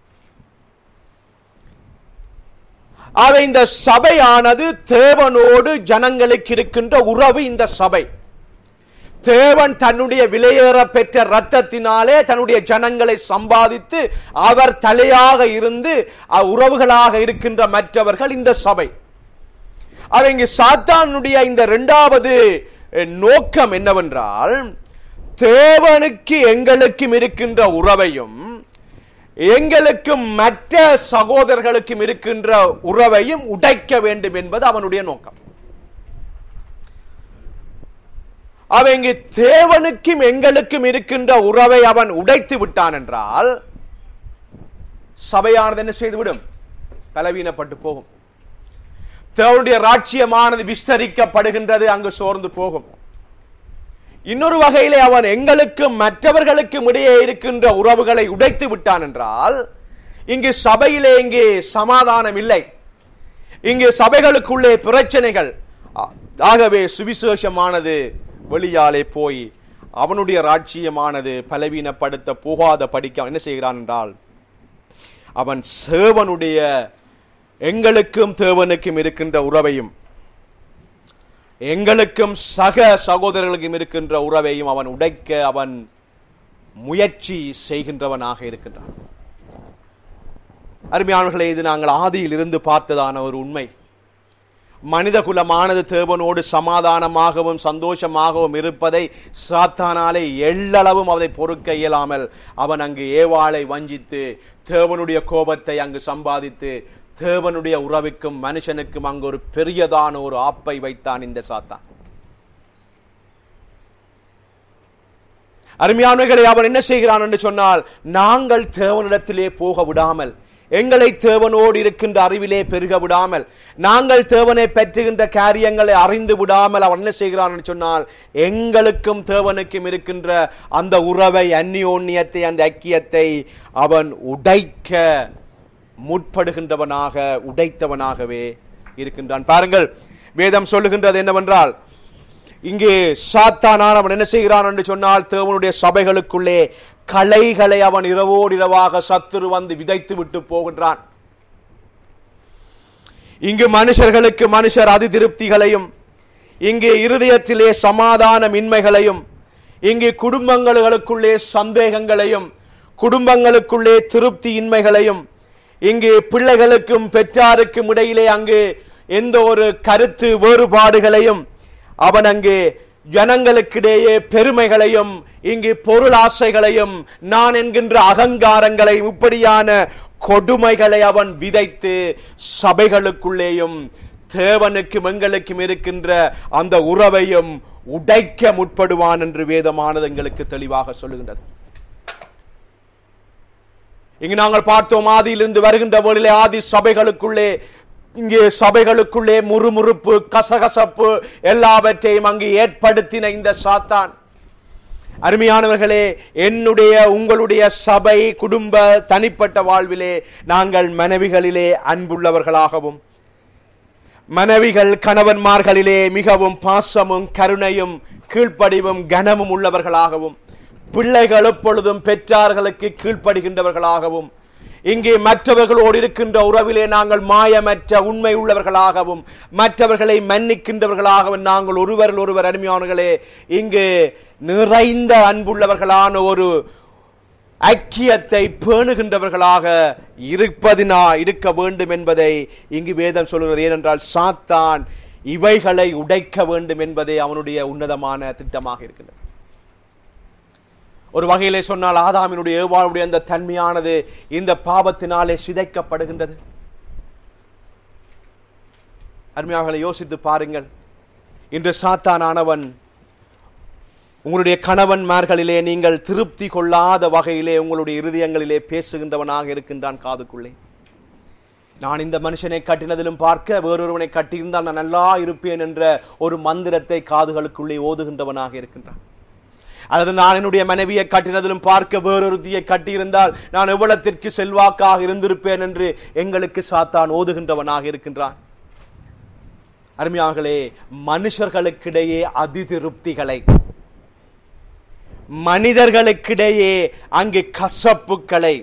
ஆக இந்த சபையானது தேவனோடு ஜனங்களுக்கு இருக்கின்ற உறவு இந்த சபை தேவன் தன்னுடைய விலையேற பெற்ற ரத்தத்தினாலே தன்னுடைய ஜனங்களை சம்பாதித்து அவர் தலையாக இருந்து அ- உறவுகளாக இருக்கின்ற மற்றவர்கள் இந்த சபை அவ இங்கு சாத்தானுடைய இந்த இரண்டாவது அஹ், நோக்கம் என்னவென்றால் தேவனுக்கு எங்களுக்கும் இருக்கின்ற உறவையும் எங்களுக்கும் மற்ற சகோதரர்களுக்கும் இருக்கின்ற உறவையும் உடைக்க வேண்டும் என்பது அவனுடைய நோக்கம் அவன் இங்கு தேவனுக்கும் எங்களுக்கும் இருக்கின்ற உறவை அவன் உடைத்து விட்டான் என்றால் சபையானது என்ன செய்துவிடும் பலவீனப்பட்டு போகும் தேவனுடைய ராட்சியமானது விஸ்தரிக்கப்படுகின்றது அங்கு சோர்ந்து போகும் இன்னொரு வகையிலே அவன் எங்களுக்கும் மற்றவர்களுக்கும் இடையே இருக்கின்ற உறவுகளை உடைத்து விட்டான் என்றால் இங்கு சபையிலே இங்கே சமாதானம் இல்லை இங்கு சபைகளுக்குள்ளே பிரச்சனைகள் ஆ- ஆகவே சுவிசேஷமானது வெளியாலே போய் அவனுடைய ராஜ்யமானது பலவீனப்படுத்த போகாத படிக்க அவன் என்ன செய்கிறான் என்றால் அவன் சேவனுடைய எங்களுக்கும் தேவனுக்கும் இருக்கின்ற உறவையும் எங்களுக்கும் சக சகோதரர்களுக்கும் இருக்கின்ற உறவையும் அவன் உடைக்க அவன் முயற்சி செய்கின்றவனாக இருக்கின்றான் அருமையானவர்களே இது நாங்கள் ஆதியில் இருந்து பார்த்ததான ஒரு உண்மை மனித குலமானது தேவனோடு சமாதானமாகவும் சந்தோஷமாகவும் இருப்பதை சாத்தானாலே எள்ளளவும் அதை பொறுக்க இயலாமல் அவன் அங்கு ஏவாளை வஞ்சித்து தேவனுடைய கோபத்தை அங்கு சம்பாதித்து தேவனுடைய உறவுக்கும் மனுஷனுக்கும் அங்கு ஒரு பெரியதான ஒரு ஆப்பை வைத்தான் இந்த சாத்தான் அருமையானவர்களை அவன் என்ன செய்கிறான் என்று சொன்னால் நாங்கள் தேவனிடத்திலே போக விடாமல் எங்களை தேவனோடு இருக்கின்ற அறிவிலே பெருக விடாமல் நாங்கள் தேவனை பெற்றுகின்ற காரியங்களை அறிந்து விடாமல் அவன் என்ன செய்கிறான் என்று சொன்னால் எங்களுக்கும் தேவனுக்கும் இருக்கின்ற அந்த உறவை அந்நியோன்யத்தை அந்த ஐக்கியத்தை அவன் உடைக்க முற்படுகின்றவனாக உடைத்தவனாகவே இருக்கின்றான் பாருங்கள் வேதம் சொல்லுகின்றது என்னவென்றால் இங்கே சாத்தானான் அவன் என்ன செய்கிறான் என்று சொன்னால் தேவனுடைய சபைகளுக்குள்ளே களைகளை அவன் இரவோடு இரவாக சத்துரு வந்து விதைத்து விட்டு போகின்றான் இங்கு மனுஷர்களுக்கு மனுஷர் அதிருப்திகளையும் இங்கே இருதயத்திலே சமாதானமின்மைகளையும் இங்கே குடும்பங்களுக்குள்ளே சந்தேகங்களையும் குடும்பங்களுக்குள்ளே திருப்தியின்மைகளையும் இங்கே பிள்ளைகளுக்கும் பெற்றாருக்கும் இடையிலே அங்கு எந்த ஒரு கருத்து வேறுபாடுகளையும் அவன் அங்கு ஜனங்களுக்கிடையே பெருமைகளையும் இங்கு பொருள் ஆசைகளையும் நான் என்கின்ற அகங்காரங்களை இப்படியான கொடுமைகளை அவன் விதைத்து சபைகளுக்குள்ளேயும் தேவனுக்கும் எங்களுக்கும் இருக்கின்ற அந்த உறவையும் உடைக்க முற்படுவான் என்று வேதமானது எங்களுக்கு தெளிவாக சொல்லுகின்றது இங்கு நாங்கள் பார்த்தோம் ஆதியிலிருந்து வருகின்ற போலிலே ஆதி சபைகளுக்குள்ளே இங்கே சபைகளுக்குள்ளே முறுமுறுப்பு கசகசப்பு எல்லாவற்றையும் அங்கு ஏற்படுத்தின இந்த சாத்தான் அருமையானவர்களே என்னுடைய உங்களுடைய சபை குடும்ப தனிப்பட்ட வாழ்விலே நாங்கள் மனைவிகளிலே அன்புள்ளவர்களாகவும் மனைவிகள் கணவன்மார்களிலே மிகவும் பாசமும் கருணையும் கீழ்ப்படிவும் கனமும் உள்ளவர்களாகவும் பிள்ளைகள் எப்பொழுதும் பெற்றார்களுக்கு கீழ்ப்படுகின்றவர்களாகவும் இங்கே மற்றவர்களோடு இருக்கின்ற உறவிலே நாங்கள் மாயமற்ற உண்மை உள்ளவர்களாகவும் மற்றவர்களை மன்னிக்கின்றவர்களாகவும் நாங்கள் ஒருவர் ஒருவர் அருமையானவர்களே இங்கு நிறைந்த அன்புள்ளவர்களான ஒரு ஐக்கியத்தை பேணுகின்றவர்களாக இருப்பதினா இருக்க வேண்டும் என்பதை இங்கு வேதம் சொல்கிறது ஏனென்றால் சாத்தான் இவைகளை உடைக்க வேண்டும் என்பதே அவனுடைய உன்னதமான திட்டமாக இருக்கின்றது ஒரு வகையிலே சொன்னால் ஆதாமினுடைய ஏவாளுடைய அந்த தன்மையானது இந்த பாவத்தினாலே சிதைக்கப்படுகின்றது அருமையாக யோசித்து பாருங்கள் இன்று சாத்தானானவன் உங்களுடைய கணவன்மார்களிலே நீங்கள் திருப்தி கொள்ளாத வகையிலே உங்களுடைய இருதயங்களிலே பேசுகின்றவனாக இருக்கின்றான் காதுக்குள்ளே நான் இந்த மனுஷனை கட்டினதிலும் பார்க்க வேறொருவனை கட்டியிருந்தால் நான் நல்லா இருப்பேன் என்ற ஒரு மந்திரத்தை காதுகளுக்குள்ளே ஓதுகின்றவனாக இருக்கின்றான் அல்லது நான் என்னுடைய மனைவியை கட்டினதிலும் பார்க்க வேறொருத்தியை கட்டியிருந்தால் நான் எவ்வளத்திற்கு செல்வாக்காக இருந்திருப்பேன் என்று எங்களுக்கு சாத்தான் ஓதுகின்றவனாக இருக்கின்றான் அருமையாகலே மனுஷர்களுக்கிடையே அதிதிருப்திகளை மனிதர்களுக்கிடையே அங்கு கசப்புக்களை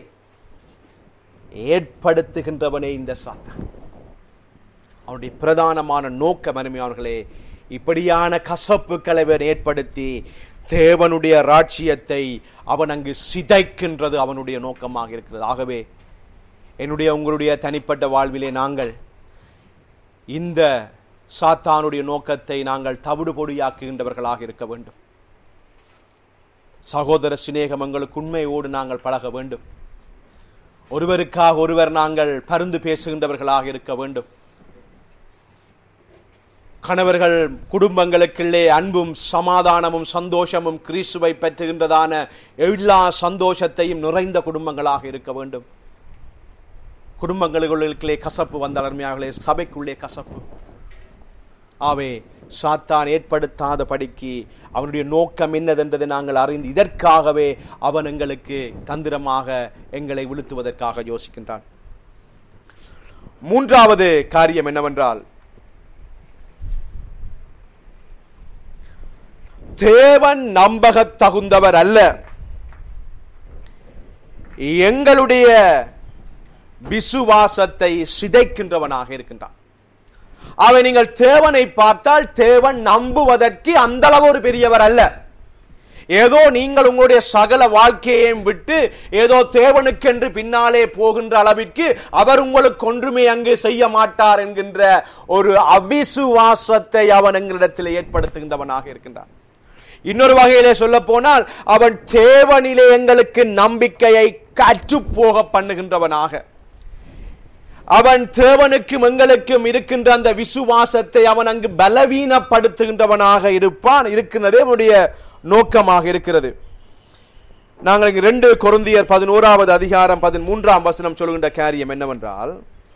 ஏற்படுத்துகின்றவனே இந்த சாத்தான் அவனுடைய பிரதானமான நோக்கம் அருமையானவர்களே இப்படியான கசப்புக்களை அவன் ஏற்படுத்தி தேவனுடைய ராட்சியத்தை அவன் அங்கு சிதைக்கின்றது அவனுடைய நோக்கமாக இருக்கிறது ஆகவே என்னுடைய உங்களுடைய தனிப்பட்ட வாழ்விலே நாங்கள் இந்த சாத்தானுடைய நோக்கத்தை நாங்கள் தவிடு பொடியாக்குகின்றவர்களாக இருக்க வேண்டும் சகோதர சிநேகம் எங்களுக்கு உண்மையோடு நாங்கள் பழக வேண்டும் ஒருவருக்காக ஒருவர் நாங்கள் பருந்து பேசுகின்றவர்களாக இருக்க வேண்டும் கணவர்கள் குடும்பங்களுக்குள்ளே அன்பும் சமாதானமும் சந்தோஷமும் கிறிஸ்துவை பெற்றுகின்றதான எல்லா சந்தோஷத்தையும் நிறைந்த குடும்பங்களாக இருக்க வேண்டும் குடும்பங்களுக்குள்ளே கசப்பு வந்த அருமையாகலே சபைக்குள்ளே கசப்பு ஆவே சாத்தான் ஏற்படுத்தாத படிக்கு அவனுடைய நோக்கம் என்னதென்றதை நாங்கள் அறிந்து இதற்காகவே அவன் எங்களுக்கு தந்திரமாக எங்களை விழுத்துவதற்காக யோசிக்கின்றான் மூன்றாவது காரியம் என்னவென்றால் தேவன் நம்பகத் தகுந்தவர் அல்ல எங்களுடைய விசுவாசத்தை சிதைக்கின்றவனாக இருக்கின்றான் அவை நீங்கள் தேவனை பார்த்தால் தேவன் நம்புவதற்கு அந்த அளவு ஒரு பெரியவர் அல்ல ஏதோ நீங்கள் உங்களுடைய சகல வாழ்க்கையையும் விட்டு ஏதோ தேவனுக்கென்று பின்னாலே போகின்ற அளவிற்கு அவர் உங்களுக்கு ஒன்றுமே அங்கு செய்ய மாட்டார் என்கின்ற ஒரு அவிசுவாசத்தை அவன் எங்களிடத்தில் ஏற்படுத்துகின்றவனாக இருக்கின்றான் இன்னொரு வகையிலே சொல்ல போனால் அவன் தேவனிலே எங்களுக்கு நம்பிக்கையை கற்றுப்போக பண்ணுகின்றவனாக அவன் தேவனுக்கும் எங்களுக்கும் இருக்கின்ற அந்த விசுவாசத்தை அவன் அங்கு பலவீனப்படுத்துகின்றவனாக இருப்பான் இருக்கிறதே அவனுடைய நோக்கமாக இருக்கிறது நாங்கள் இங்கு ரெண்டு கொருந்தியர் பதினோராவது அதிகாரம் பதிமூன்றாம் வசனம் சொல்கின்ற காரியம் என்னவென்றால்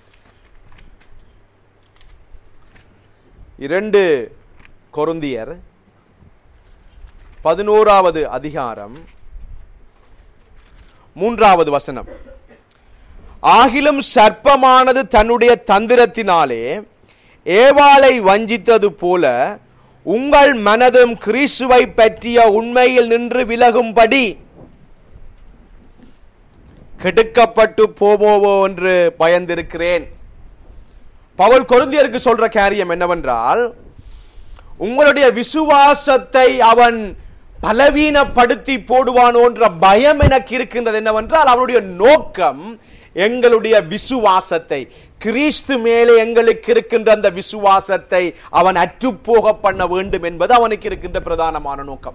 இரண்டு கொருந்தியர் பதினோராவது அதிகாரம் மூன்றாவது வசனம் ஆகிலும் சர்ப்பமானது தன்னுடைய தந்திரத்தினாலே ஏவாளை வஞ்சித்தது போல உங்கள் மனதும் கிறிஸ்துவை பற்றிய உண்மையில் நின்று விலகும்படி கெடுக்கப்பட்டு போவோவோ என்று பயந்திருக்கிறேன் பவுல் கொருந்தியருக்கு சொல்ற காரியம் என்னவென்றால் உங்களுடைய விசுவாசத்தை அவன் பலவீனப்படுத்தி போடுவானோன்ற பயம் எனக்கு இருக்கின்றது என்னவென்றால் அவனுடைய நோக்கம் எங்களுடைய விசுவாசத்தை கிறிஸ்து மேலே எங்களுக்கு இருக்கின்ற அந்த விசுவாசத்தை அவன் அற்றுப்போக பண்ண வேண்டும் என்பது அவனுக்கு இருக்கின்ற பிரதானமான நோக்கம்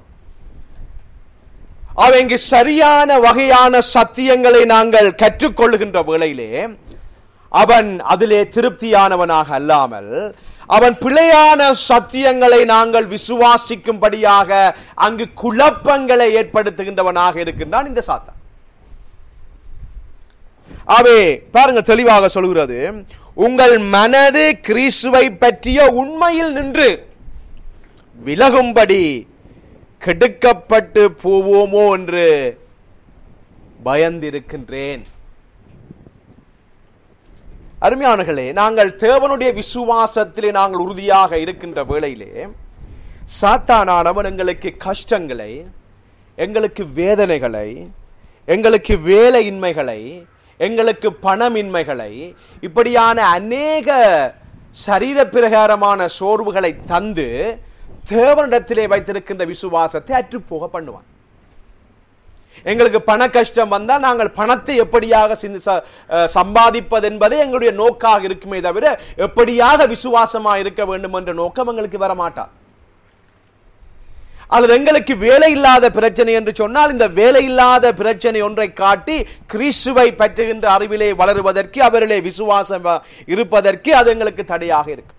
அவன் இங்கு சரியான வகையான சத்தியங்களை நாங்கள் கற்றுக்கொள்கின்ற வேளையிலே அவன் அதிலே திருப்தியானவனாக அல்லாமல் அவன் பிழையான சத்தியங்களை நாங்கள் விசுவாசிக்கும்படியாக அங்கு குழப்பங்களை ஏற்படுத்துகின்றவனாக இருக்கின்றான் இந்த சாத்தான் அவே பாருங்க தெளிவாக சொல்கிறது உங்கள் மனது கிறிஸ்துவை பற்றிய உண்மையில் நின்று விலகும்படி கெடுக்கப்பட்டு போவோமோ என்று பயந்திருக்கின்றேன் அருமையானர்களே நாங்கள் தேவனுடைய விசுவாசத்திலே நாங்கள் உறுதியாக இருக்கின்ற வேளையிலே சாத்தானானவன் எங்களுக்கு கஷ்டங்களை எங்களுக்கு வேதனைகளை எங்களுக்கு வேலையின்மைகளை எங்களுக்கு பணமின்மைகளை இப்படியான அநேக சரீர பிரகாரமான சோர்வுகளை தந்து தேவனிடத்திலே வைத்திருக்கின்ற விசுவாசத்தை அற்றுப்போக பண்ணுவான் எங்களுக்கு பண கஷ்டம் வந்தால் நாங்கள் பணத்தை எப்படியாக சிந்தி- ச- அஹ் சம்பாதிப்பது என்பதே எங்களுடைய நோக்காக இருக்குமே தவிர எப்படியாக விசுவாசமா இருக்க வேண்டும் என்ற நோக்கம் எங்களுக்கு வர மாட்டார் அல்லது எங்களுக்கு வேலை இல்லாத பிரச்சனை என்று சொன்னால் இந்த வேலை இல்லாத பிரச்சனை ஒன்றை காட்டி கிறிஸ்துவை பற்றுகின்ற அறிவிலே வளருவதற்கு அவரிலே விசுவாசம் வ- இருப்பதற்கு அது எங்களுக்கு தடையாக இருக்கு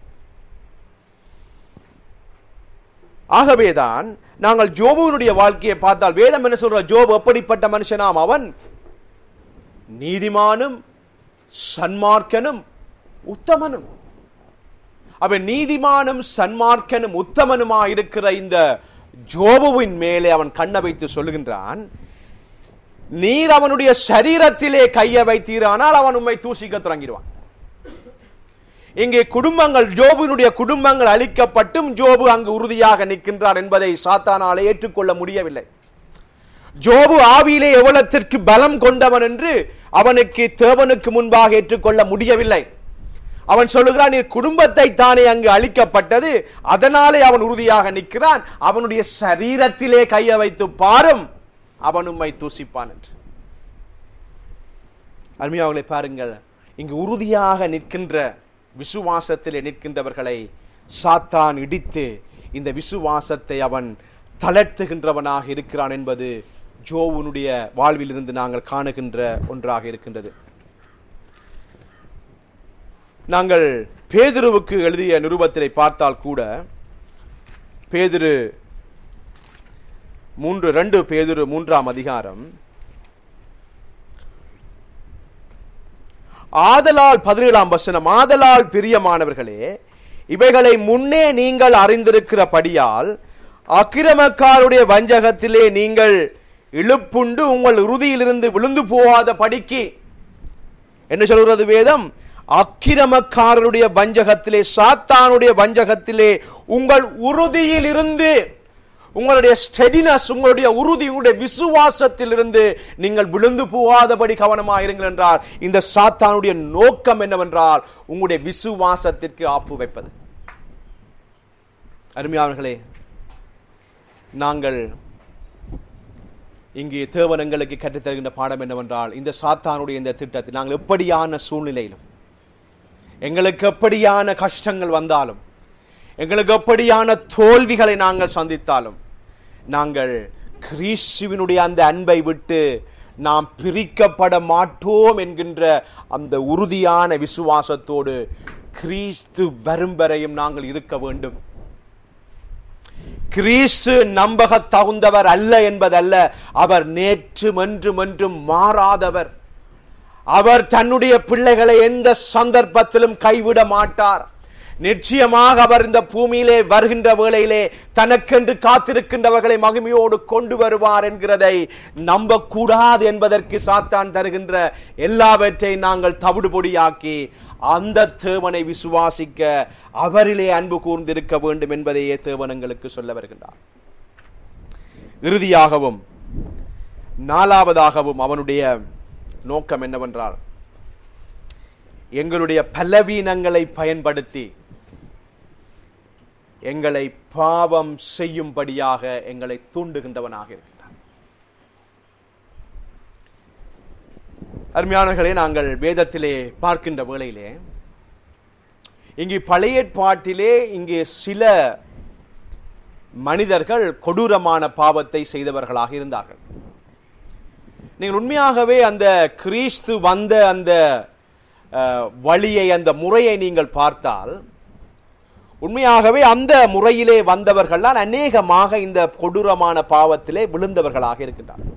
ஆகவேதான் நாங்கள் ஜோபுவினுடைய வாழ்க்கையை பார்த்தால் வேதம் என்ன சொல்ற ஜோபு எப்படிப்பட்ட மனுஷனாம் அவன் நீதிமானும் சன்மார்க்கனும் உத்தமனும் அவன் நீதிமானும் சன்மார்க்கனும் உத்தமனுமா இருக்கிற இந்த ஜோபுவின் மேலே அவன் கண்ணை வைத்து சொல்லுகின்றான் நீர் அவனுடைய சரீரத்திலே கையை வைத்தீரானால் அவன் உண்மை தூசிக்க தொடங்கிடுவான் இங்கே குடும்பங்கள் ஜோபுனுடைய குடும்பங்கள் அழிக்கப்பட்டும் ஜோபு அங்கு உறுதியாக நிற்கின்றார் என்பதை சாத்தானாலே ஏற்றுக்கொள்ள முடியவில்லை ஜோபு ஆவியிலே எவ்வளத்திற்கு பலம் கொண்டவன் என்று அவனுக்கு தேவனுக்கு முன்பாக ஏற்றுக்கொள்ள முடியவில்லை அவன் சொல்லுகிறான் நீ குடும்பத்தை தானே அங்கு அழிக்கப்பட்டது அதனாலே அவன் உறுதியாக நிற்கிறான் அவனுடைய சரீரத்திலே கையை வைத்து பாரும் அவன் உம்மை தூசிப்பான் என்று அருமையாவங்களை பாருங்கள் இங்கு உறுதியாக நிற்கின்ற விசுவாசத்திலே நிற்கின்றவர்களை சாத்தான் இடித்து இந்த விசுவாசத்தை அவன் தளர்த்துகின்றவனாக இருக்கிறான் என்பது ஜோவுனுடைய வாழ்விலிருந்து நாங்கள் காணுகின்ற ஒன்றாக இருக்கின்றது நாங்கள் பேதுருவுக்கு எழுதிய நிருபத்திலே பார்த்தால் கூட பேதுரு மூன்று ரெண்டு பேதுரு மூன்றாம் அதிகாரம் ஆதலால் பதினேழாம் வசனம் ஆதலால் பிரியமானவர்களே இவைகளை முன்னே நீங்கள் அறிந்திருக்கிறபடியால் அக்கிரமக்காருடைய வஞ்சகத்திலே நீங்கள் இழுப்புண்டு உங்கள் உறுதியிலிருந்து விழுந்து போகாத படிக்கு என்ன சொல்கிறது வேதம் அக்கிரமக்காரருடைய வஞ்சகத்திலே சாத்தானுடைய வஞ்சகத்திலே உங்கள் உறுதியில் இருந்து உங்களுடைய ஸ்டெடினஸ் உங்களுடைய உறுதி உங்களுடைய விசுவாசத்தில் இருந்து நீங்கள் விழுந்து போகாதபடி கவனமாக இருங்கள் என்றால் இந்த சாத்தானுடைய நோக்கம் என்னவென்றால் உங்களுடைய விசுவாசத்திற்கு ஆப்பு வைப்பது அருமையானவர்களே நாங்கள் இங்கு தேவன் எங்களுக்கு கற்றுத் தருகின்ற பாடம் என்னவென்றால் இந்த சாத்தானுடைய இந்த திட்டத்தில் நாங்கள் எப்படியான சூழ்நிலையிலும் எங்களுக்கு எப்படியான கஷ்டங்கள் வந்தாலும் எங்களுக்கு எப்படியான தோல்விகளை நாங்கள் சந்தித்தாலும் நாங்கள் கிறிஸ்துவினுடைய அந்த அன்பை விட்டு நாம் பிரிக்கப்பட மாட்டோம் என்கின்ற அந்த உறுதியான விசுவாசத்தோடு கிறிஸ்து வரும் வரையும் நாங்கள் இருக்க வேண்டும் கிறிஸ்து நம்பக தகுந்தவர் அல்ல என்பதல்ல அவர் நேற்று என்றும் என்றும் மாறாதவர் அவர் தன்னுடைய பிள்ளைகளை எந்த சந்தர்ப்பத்திலும் கைவிட மாட்டார் நிச்சயமாக அவர் இந்த பூமியிலே வருகின்ற வேளையிலே தனக்கென்று காத்திருக்கின்றவர்களை மகிமையோடு கொண்டு வருவார் என்கிறதை நம்பக்கூடாது என்பதற்கு சாத்தான் தருகின்ற எல்லாவற்றை நாங்கள் தவிடுபொடியாக்கி அந்த தேவனை விசுவாசிக்க அவரிலே அன்பு கூர்ந்திருக்க வேண்டும் என்பதையே தேவன் எங்களுக்கு சொல்ல வருகின்றார் இறுதியாகவும் நாலாவதாகவும் அவனுடைய நோக்கம் என்னவென்றால் எங்களுடைய பலவீனங்களை பயன்படுத்தி எங்களை பாவம் செய்யும்படியாக எங்களை தூண்டுகின்றவனாக இருக்கின்றான் அருமையானவர்களே நாங்கள் வேதத்திலே பார்க்கின்ற வேளையிலே இங்கு பழைய ஏற்பாட்டிலே இங்கே சில மனிதர்கள் கொடூரமான பாவத்தை செய்தவர்களாக இருந்தார்கள் நீங்கள் உண்மையாகவே அந்த கிறிஸ்து வந்த அந்த அஹ், வழியை அந்த முறையை நீங்கள் பார்த்தால் உண்மையாகவே அந்த முறையிலே வந்தவர்கள் தான் அநேகமாக இந்த கொடூரமான பாவத்திலே விழுந்தவர்களாக இருக்கின்றார்கள்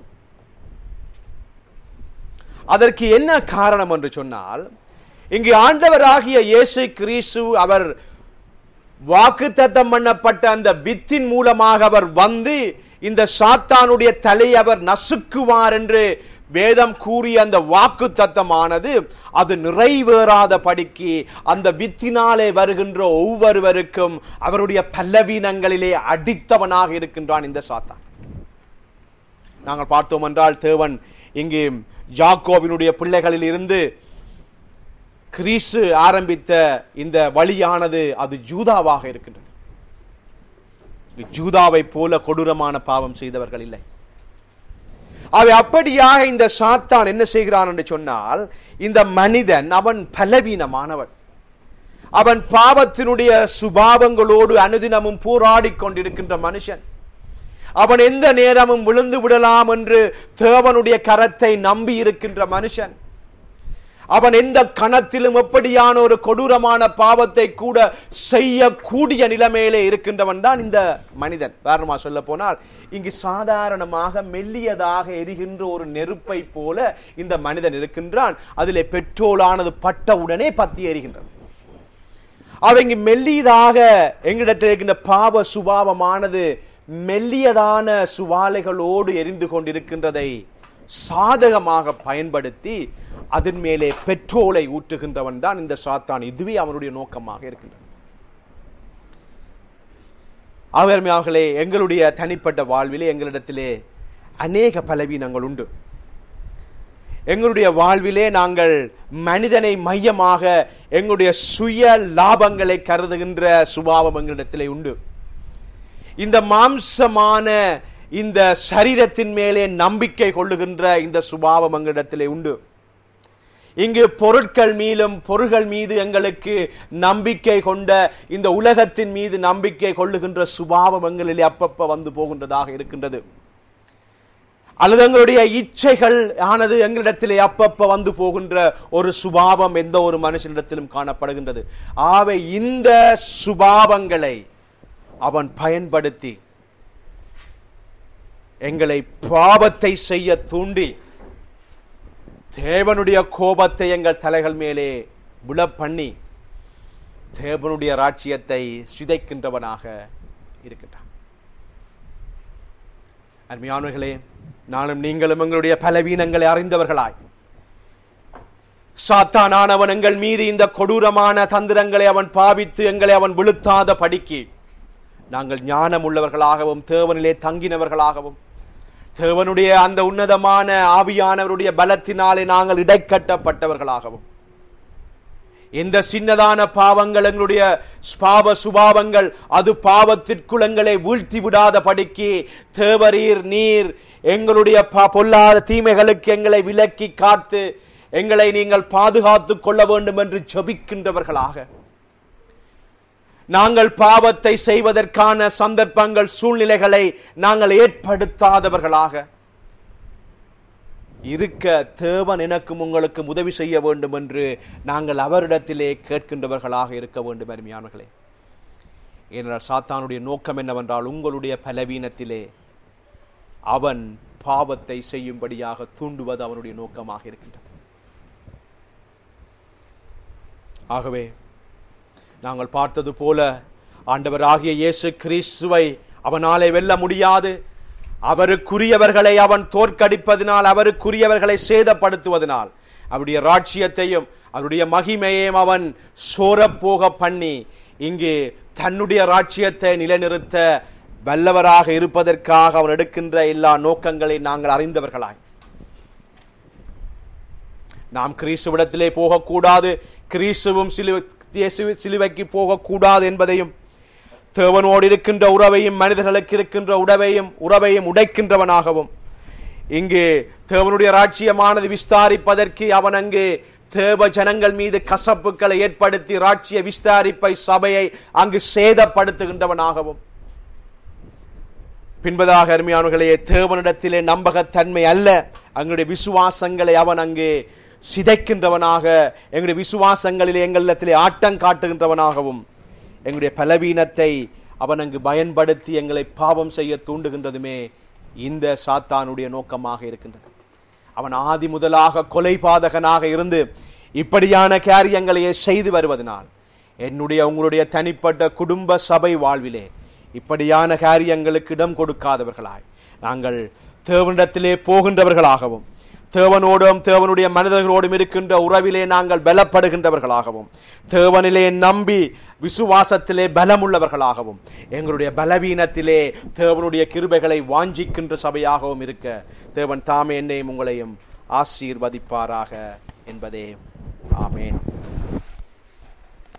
அதற்கு என்ன காரணம் என்று சொன்னால் இங்கு ஆண்டவராகிய இயேசு கிறிஸ்து அவர் வாக்குத்தத்தம் பண்ணப்பட்ட அந்த வித்தின் மூலமாக அவர் வந்து இந்த சாத்தானுடைய தலை அவர் நசுக்குவார் என்று வேதம் கூறிய அந்த வாக்கு தத்தமானது அது நிறைவேறாத படிக்கு அந்த வித்தினாலே வருகின்ற ஒவ்வொருவருக்கும் அவருடைய பல்லவீனங்களிலே அடித்தவனாக இருக்கின்றான் இந்த சாத்தான் நாங்கள் பார்த்தோம் என்றால் தேவன் இங்கு யாக்கோவினுடைய பிள்ளைகளில் இருந்து கிறிஸ்து ஆரம்பித்த இந்த வழியானது அது ஜூதாவாக இருக்கின்றது ஜூதாவை போல கொடூரமான பாவம் செய்தவர்கள் இல்லை அவை அப்படியாக இந்த சாத்தான் என்ன செய்கிறான் என்று சொன்னால் இந்த மனிதன் அவன் பலவீனமானவன் அவன் பாவத்தினுடைய சுபாவங்களோடு அனுதினமும் போராடிக் கொண்டிருக்கின்ற மனுஷன் அவன் எந்த நேரமும் விழுந்து விடலாம் என்று தேவனுடைய கரத்தை நம்பி இருக்கின்ற மனுஷன் அவன் எந்த கணத்திலும் எப்படியான ஒரு கொடூரமான பாவத்தை கூட செய்யக்கூடிய நிலைமையிலே இருக்கின்றவன் தான் இந்த மனிதன் வேறமா சொல்ல போனால் இங்கு சாதாரணமாக மெல்லியதாக எரிகின்ற ஒரு நெருப்பை போல இந்த மனிதன் இருக்கின்றான் அதிலே பெட்ரோலானது பட்டவுடனே பத்தி எரிகின்றது அவங்க மெல்லியதாக எங்களிடத்தில் இருக்கின்ற பாவ சுபாவமானது மெல்லியதான சுவாலைகளோடு எரிந்து கொண்டிருக்கின்றதை சாதகமாக பயன்படுத்தி அதன் மேலே பெட்ரோலை ஊற்றுகின்றவன் தான் இந்த சாத்தான் இதுவே அவனுடைய நோக்கமாக இருக்கின்றது அவர்களே எங்களுடைய தனிப்பட்ட வாழ்விலே எங்களிடத்திலே அநேக பலவீனங்கள் உண்டு எங்களுடைய வாழ்விலே நாங்கள் மனிதனை மையமாக எங்களுடைய சுய லாபங்களை கருதுகின்ற சுபாவம் எங்களிடத்திலே உண்டு இந்த மாம்சமான இந்த சரீரத்தின் மேலே நம்பிக்கை கொள்ளுகின்ற இந்த சுபாவம் எங்களிடத்திலே உண்டு இங்கு பொருட்கள் மீதும் பொருள்கள் மீது எங்களுக்கு நம்பிக்கை கொண்ட இந்த உலகத்தின் மீது நம்பிக்கை கொள்ளுகின்ற சுபாவம் எங்களிலே அப்பப்ப வந்து போகின்றதாக இருக்கின்றது அல்லது எங்களுடைய இச்சைகள் ஆனது எங்களிடத்திலே அப்பப்ப வந்து போகின்ற ஒரு சுபாவம் எந்த ஒரு மனுஷனிடத்திலும் காணப்படுகின்றது ஆவை இந்த சுபாவங்களை அவன் பயன்படுத்தி எங்களை பாவத்தை செய்ய தூண்டி தேவனுடைய கோபத்தை எங்கள் தலைகள் மேலே விழ பண்ணி தேவனுடைய ராட்சியத்தை சிதைக்கின்றவனாக இருக்கின்றான் அருமையானவர்களே நானும் நீங்களும் எங்களுடைய பலவீனங்களை அறிந்தவர்களாய் சாத்தானானவன் எங்கள் மீது இந்த கொடூரமான தந்திரங்களை அவன் பாவித்து எங்களை அவன் விழுத்தாத படிக்கு நாங்கள் ஞானம் உள்ளவர்களாகவும் தேவனிலே தங்கினவர்களாகவும் தேவனுடைய அந்த உன்னதமான ஆவியானவருடைய பலத்தினாலே நாங்கள் இடைக்கட்டப்பட்டவர்களாகவும் இந்த சின்னதான பாவங்கள் எங்களுடைய பாவ சுபாவங்கள் அது பாவத்திற்குள் எங்களை வீழ்த்தி விடாத படிக்கு தேவரீர் நீர் எங்களுடைய ப- பொல்லாத தீமைகளுக்கு எங்களை விலக்கி காத்து எங்களை நீங்கள் பாதுகாத்துக் கொள்ள வேண்டும் என்று ஜெபிக்கின்றவர்களாக நாங்கள் பாவத்தை செய்வதற்கான சந்தர்ப்பங்கள் சூழ்நிலைகளை நாங்கள் ஏற்படுத்தாதவர்களாக இருக்க தேவன் எனக்கும் உங்களுக்கும் உதவி செய்ய வேண்டும் என்று நாங்கள் அவரிடத்திலே கேட்கின்றவர்களாக இருக்க வேண்டும் அருமையானவர்களே ஏனென்றால் சாத்தானுடைய நோக்கம் என்னவென்றால் உங்களுடைய பலவீனத்திலே அவன் பாவத்தை செய்யும்படியாக தூண்டுவது அவனுடைய நோக்கமாக இருக்கின்றது ஆகவே நாங்கள் பார்த்தது போல ஆண்டவராகிய இயேசு கிறிஸ்துவை அவனாலே வெல்ல முடியாது அவருக்குரியவர்களை அவன் தோற்கடிப்பதினால் அவருக்குரியவர்களை சேதப்படுத்துவதனால் அவருடைய ராட்சியத்தையும் அவருடைய மகிமையையும் அவன் சோரப்போக பண்ணி இங்கு தன்னுடைய ராட்சியத்தை நிலைநிறுத்த வல்லவராக இருப்பதற்காக அவன் எடுக்கின்ற எல்லா நோக்கங்களை நாங்கள் அறிந்தவர்களாய் நாம் கிறிஸ்துவிடத்திலே போகக்கூடாது கிறிஸ்துவும் சிலுவை இயேசு சிலுவைக்கு போகக்கூடாது என்பதையும் தேவனோடு இருக்கின்ற உறவையும் மனிதர்களுக்கு இருக்கின்ற உறவையும் உறவையும் உடைக்கின்றவனாகவும் இங்கு தேவனுடைய ராட்சியமானது விஸ்தாரிப்பதற்கு அவன் அங்கு தேவ ஜனங்கள் மீது கசப்புக்களை ஏற்படுத்தி ராட்சிய விஸ்தாரிப்பை சபையை அங்கு சேதப்படுத்துகின்றவனாகவும் பின்பதாக அருமையானவர்களே தேவனிடத்திலே நம்பகத்தன்மை அல்ல அங்களுடைய விசுவாசங்களை அவன் அங்கு சிதைக்கின்றவனாக எங்களுடைய விசுவாசங்களிலே எங்களிடத்திலே ஆட்டம் காட்டுகின்றவனாகவும் எங்களுடைய பலவீனத்தை அவன் அங்கு பயன்படுத்தி எங்களை பாவம் செய்ய தூண்டுகின்றதுமே இந்த சாத்தானுடைய நோக்கமாக இருக்கின்றது அவன் ஆதி முதலாக கொலை பாதகனாக இருந்து இப்படியான காரியங்களையே செய்து வருவதனால் என்னுடைய உங்களுடைய தனிப்பட்ட குடும்ப சபை வாழ்விலே இப்படியான காரியங்களுக்கு இடம் கொடுக்காதவர்களாய் நாங்கள் தேவனிடத்திலே போகின்றவர்களாகவும் தேவனோடும் தேவனுடைய மனிதர்களோடும் இருக்கின்ற உறவிலே நாங்கள் பலப்படுகின்றவர்களாகவும் தேவனிலே நம்பி விசுவாசத்திலே பலமுள்ளவர்களாகவும் எங்களுடைய பலவீனத்திலே தேவனுடைய கிருபைகளை வாஞ்சிக்கின்ற சபையாகவும் இருக்க தேவன் தாமே என்னையும் உங்களையும் ஆசீர்வதிப்பாராக என்பதே ஆமேன்